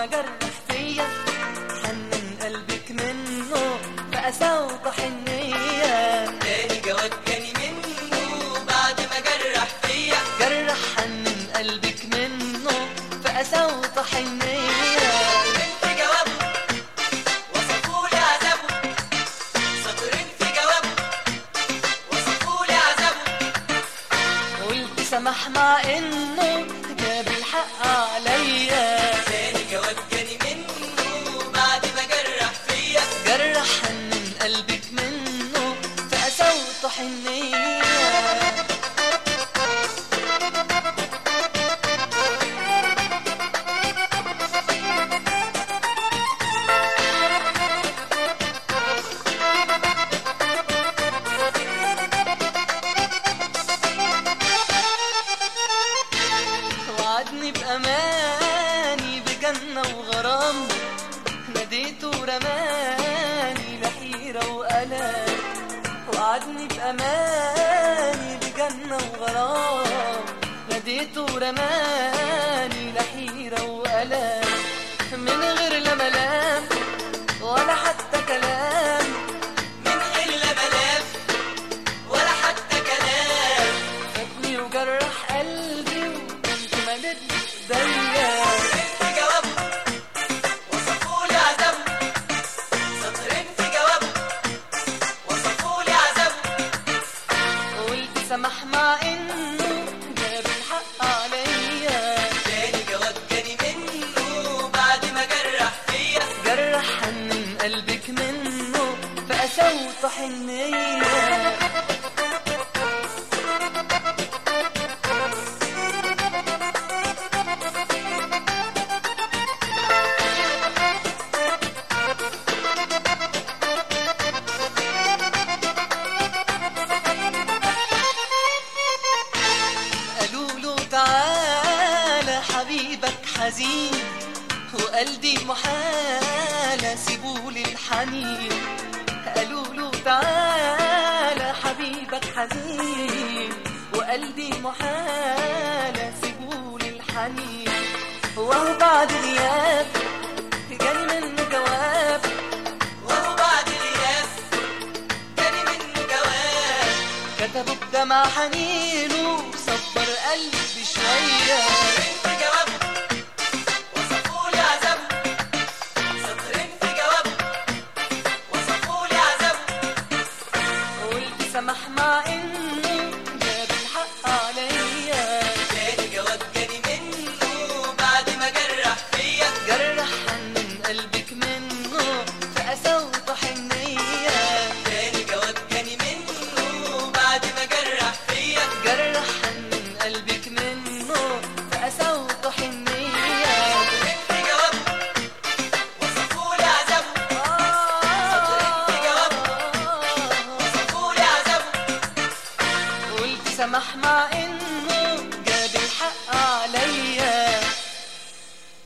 جرح فيا حنن قلبك منه فأساوط حنية تاني جواب جاني منه بعد ما جرح فيا جرح حنن قلبك منه فأساوط حنية في جوابه وصفولي عذابه سطرين في جوابه وصفولي عذابه قلت سمح مع إنه جاب الحق عليا تاني جواب جاني منه بعد ما جرح فيا جرح حنن قلبك منه فأساوط حنية وعدني بأماني بجنة وغرام ناديته ورماني لحيرة وألام وعدني بأماني بجنة وغرام ناديته ورماني لحيرة وألام من غير لا ملام ولا حتى كلام من غير لا ملام ولا حتى كلام فاتني وجرح قلبي وكنت مدد ايديا في جوابه وصفولي عذابه سطرين في جوابه وصفولي عذابه قلت سمح مع انه جاب الحق عليا تاني جواب جاني منه بعد ما جرح فيا جرح حنن قلبك منه فأسوط حنية قالوا له تعالى حبيبك حزين وقلبي محالة سيبولي الحنين قالوا له تعالى حبيبك حزين وقلبي محالة سيبولي الحنين وهو بعد غياب جاني منه جواب وهو بعد الياس جاني منه جواب كتبوا بدمع حنينه صبر قلبي شويه في جوابه وصفولي عذابه سطرين في جوابه وصفولي عذابه قلت سمح مع انه جاب الحق عليا تاني جواب جاني منه بعد ما جرح فيا جرح حنن قلبك منه فأسوط حنية تاني جواب جاني منه بعد ما جرح فيا جرح حنن قلبك منه فأسوط حنية في جوابه وصفولي عذابه وصفولي عذابه قلت سمح مع